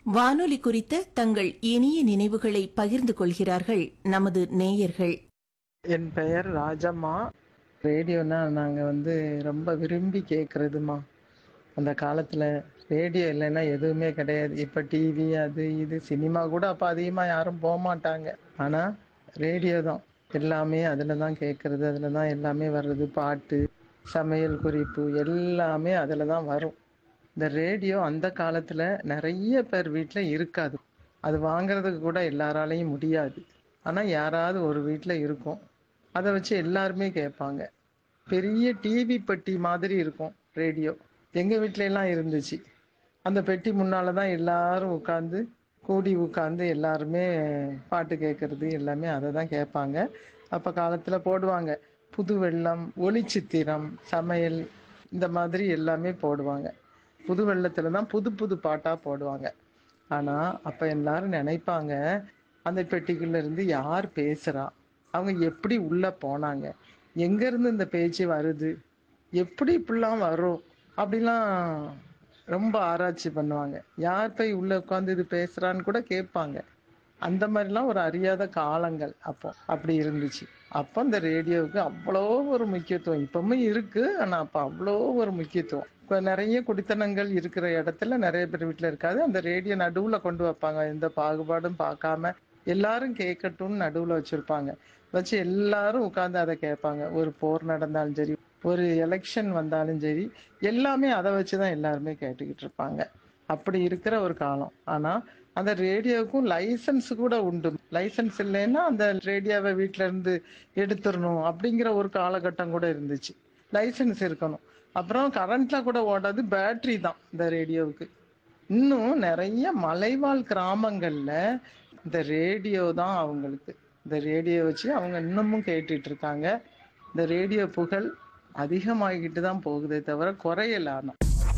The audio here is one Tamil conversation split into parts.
வானொலி குறித்த தங்கள் இனிய நினைவுகளை பகிர்ந்து கொள்கிறார்கள் நமது நேயர்கள் என் பெயர் ராஜம்மா ரேடியோனா நாங்கள் வந்து ரொம்ப விரும்பி கேட்குறதுமா அந்த காலத்தில் ரேடியோ இல்லைன்னா எதுவுமே கிடையாது இப்போ டிவி அது இது சினிமா கூட அப்போ அதிகமாக யாரும் போக மாட்டாங்க ஆனால் ரேடியோ தான் எல்லாமே அதில் தான் கேட்குறது அதில் தான் எல்லாமே வர்றது பாட்டு சமையல் குறிப்பு எல்லாமே அதில் தான் வரும் இந்த ரேடியோ அந்த காலத்தில் நிறைய பேர் வீட்டில் இருக்காது அது வாங்குறதுக்கு கூட எல்லாராலையும் முடியாது ஆனால் யாராவது ஒரு வீட்டில் இருக்கும் அதை வச்சு எல்லாருமே கேட்பாங்க பெரிய டிவி பெட்டி மாதிரி இருக்கும் ரேடியோ எங்கள் வீட்ல எல்லாம் இருந்துச்சு அந்த பெட்டி முன்னால் தான் எல்லாரும் உட்காந்து கூடி உட்காந்து எல்லாருமே பாட்டு கேட்குறது எல்லாமே அதை தான் கேட்பாங்க அப்போ காலத்தில் போடுவாங்க புது வெள்ளம் ஒளிச்சித்திரம் சமையல் இந்த மாதிரி எல்லாமே போடுவாங்க புது வெள்ளத்தில் தான் புது புது பாட்டாக போடுவாங்க ஆனால் அப்போ எல்லாரும் நினைப்பாங்க அந்த பெட்டிக்குள்ள இருந்து யார் பேசுகிறா அவங்க எப்படி உள்ளே போனாங்க எங்கேருந்து இந்த பேச்சு வருது எப்படி இப்படிலாம் வரும் அப்படிலாம் ரொம்ப ஆராய்ச்சி பண்ணுவாங்க யார் போய் உள்ளே உட்காந்து இது பேசுகிறான்னு கூட கேட்பாங்க அந்த மாதிரிலாம் ஒரு அறியாத காலங்கள் அப்போ அப்படி இருந்துச்சு அப்போ இந்த ரேடியோவுக்கு அவ்வளோ ஒரு முக்கியத்துவம் இப்பவும் இருக்கு ஆனால் அப்போ அவ்வளோ ஒரு முக்கியத்துவம் இப்போ நிறைய குடித்தனங்கள் இருக்கிற இடத்துல நிறைய பேர் வீட்டில் இருக்காது அந்த ரேடியோ நடுவில் கொண்டு வைப்பாங்க எந்த பாகுபாடும் பார்க்காம எல்லாரும் கேட்கட்டும்னு நடுவில் வச்சுருப்பாங்க வச்சு எல்லாரும் உட்காந்து அதை கேட்பாங்க ஒரு போர் நடந்தாலும் சரி ஒரு எலெக்ஷன் வந்தாலும் சரி எல்லாமே அதை வச்சு தான் எல்லாருமே கேட்டுக்கிட்டு இருப்பாங்க அப்படி இருக்கிற ஒரு காலம் ஆனால் அந்த ரேடியோவுக்கும் லைசன்ஸ் கூட உண்டு லைசன்ஸ் இல்லைன்னா அந்த ரேடியோவை வீட்டில இருந்து எடுத்துடணும் அப்படிங்கிற ஒரு காலகட்டம் கூட இருந்துச்சு லைசன்ஸ் இருக்கணும் அப்புறம் கரண்ட்ல கூட ஓடாது பேட்டரி தான் இந்த ரேடியோவுக்கு இன்னும் நிறைய மலைவாழ் கிராமங்கள்ல இந்த ரேடியோ தான் அவங்களுக்கு இந்த ரேடியோ வச்சு அவங்க இன்னமும் கேட்டுட்டு இருக்காங்க இந்த ரேடியோ புகழ் அதிகமாகிட்டு தான் போகுதே தவிர குறையல ஆனா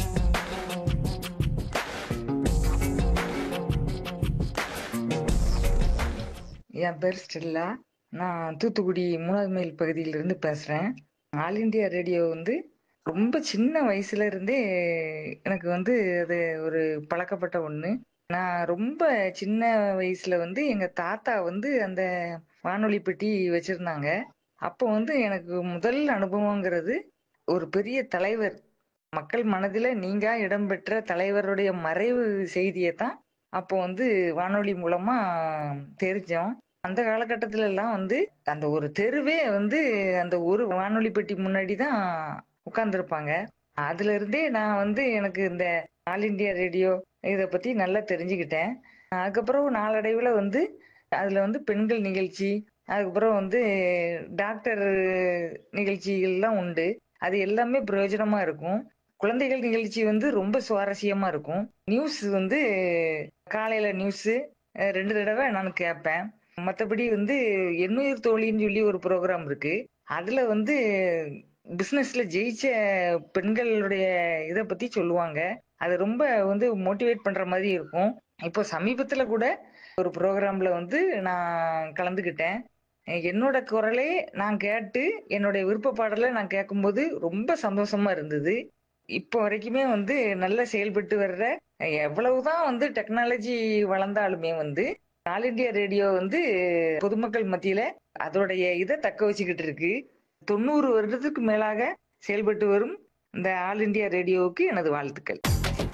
என் பேர் ஸ்டெல்லா நான் தூத்துக்குடி மூணாவது மைல் பகுதியிலிருந்து பேசுகிறேன் ஆல் இண்டியா ரேடியோ வந்து ரொம்ப சின்ன வயசுல இருந்தே எனக்கு வந்து அது ஒரு பழக்கப்பட்ட ஒன்று நான் ரொம்ப சின்ன வயசுல வந்து எங்க தாத்தா வந்து அந்த வானொலி பெட்டி வச்சிருந்தாங்க அப்போ வந்து எனக்கு முதல் அனுபவங்கிறது ஒரு பெரிய தலைவர் மக்கள் மனதில் நீங்க இடம்பெற்ற தலைவருடைய மறைவு செய்தியை தான் அப்போ வந்து வானொலி மூலமா தெரிஞ்சோம் அந்த காலகட்டத்தில எல்லாம் வந்து அந்த ஒரு தெருவே வந்து அந்த ஒரு வானொலி பெட்டி முன்னாடி தான் உட்கார்ந்துருப்பாங்க அதுல இருந்தே நான் வந்து எனக்கு இந்த ஆல் இண்டியா ரேடியோ இதை பத்தி நல்லா தெரிஞ்சுக்கிட்டேன் அதுக்கப்புறம் நாளடைவில் வந்து அதுல வந்து பெண்கள் நிகழ்ச்சி அதுக்கப்புறம் வந்து டாக்டர் நிகழ்ச்சிகள்லாம் உண்டு அது எல்லாமே பிரயோஜனமா இருக்கும் குழந்தைகள் நிகழ்ச்சி வந்து ரொம்ப சுவாரஸ்யமா இருக்கும் நியூஸ் வந்து காலையில நியூஸ் ரெண்டு தடவை நான் கேட்பேன் மற்றபடி வந்து எண்ணுயிர் தோழின்னு சொல்லி ஒரு ப்ரோக்ராம் இருக்கு அதுல வந்து பிசினஸ்ல ஜெயிச்ச பெண்களுடைய இதை பத்தி சொல்லுவாங்க அது ரொம்ப வந்து மோட்டிவேட் பண்ற மாதிரி இருக்கும் இப்போ சமீபத்துல கூட ஒரு ப்ரோக்ராம்ல வந்து நான் கலந்துக்கிட்டேன் என்னோட குரலே நான் கேட்டு என்னுடைய விருப்ப பாடலை நான் கேட்கும்போது ரொம்ப சந்தோஷமா இருந்தது இப்போ வரைக்குமே வந்து நல்லா செயல்பட்டு வர்ற எவ்வளவுதான் வந்து டெக்னாலஜி வளர்ந்தாலுமே வந்து ஆல் இண்டியா ரேடியோ வந்து பொதுமக்கள் மத்தியில அதோடைய இதை தக்க வச்சுக்கிட்டு இருக்கு தொண்ணூறு வருடத்துக்கு மேலாக செயல்பட்டு வரும் இந்த ஆல் இண்டியா ரேடியோவுக்கு எனது வாழ்த்துக்கள்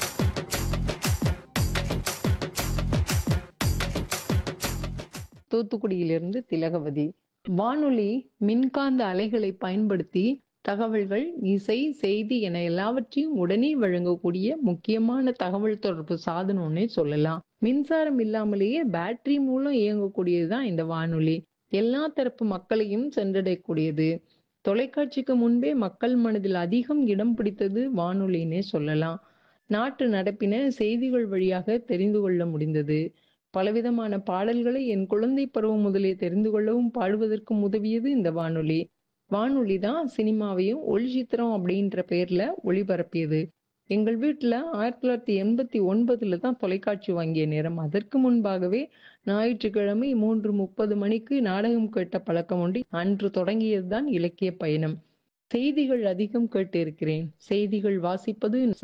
தூத்துக்குடியிலிருந்து திலகவதி வானொலி மின்காந்த அலைகளை பயன்படுத்தி தகவல்கள் இசை செய்தி என எல்லாவற்றையும் உடனே வழங்கக்கூடிய முக்கியமான தகவல் தொடர்பு சாதனம்னே சொல்லலாம் மின்சாரம் இல்லாமலேயே பேட்டரி மூலம் இயங்கக்கூடியதுதான் இந்த வானொலி எல்லா தரப்பு மக்களையும் சென்றடையக்கூடியது தொலைக்காட்சிக்கு முன்பே மக்கள் மனதில் அதிகம் இடம் பிடித்தது வானொலின்னே சொல்லலாம் நாட்டு நடப்பின செய்திகள் வழியாக தெரிந்து கொள்ள முடிந்தது பலவிதமான பாடல்களை என் குழந்தை பருவம் முதலே தெரிந்து கொள்ளவும் பாடுவதற்கும் உதவியது இந்த வானொலி வானொலி தான் சினிமாவையும் ஒளி சித்திரம் அப்படின்ற பேர்ல ஒளிபரப்பியது எங்கள் வீட்டுல ஆயிரத்தி தொள்ளாயிரத்தி எண்பத்தி ஒன்பதுல தான் தொலைக்காட்சி வாங்கிய நேரம் அதற்கு முன்பாகவே ஞாயிற்றுக்கிழமை மூன்று முப்பது மணிக்கு நாடகம் கேட்ட பழக்கம் ஒன்றி அன்று தொடங்கியதுதான் இலக்கிய பயணம் செய்திகள் அதிகம் கேட்டிருக்கிறேன் செய்திகள் வாசிப்பது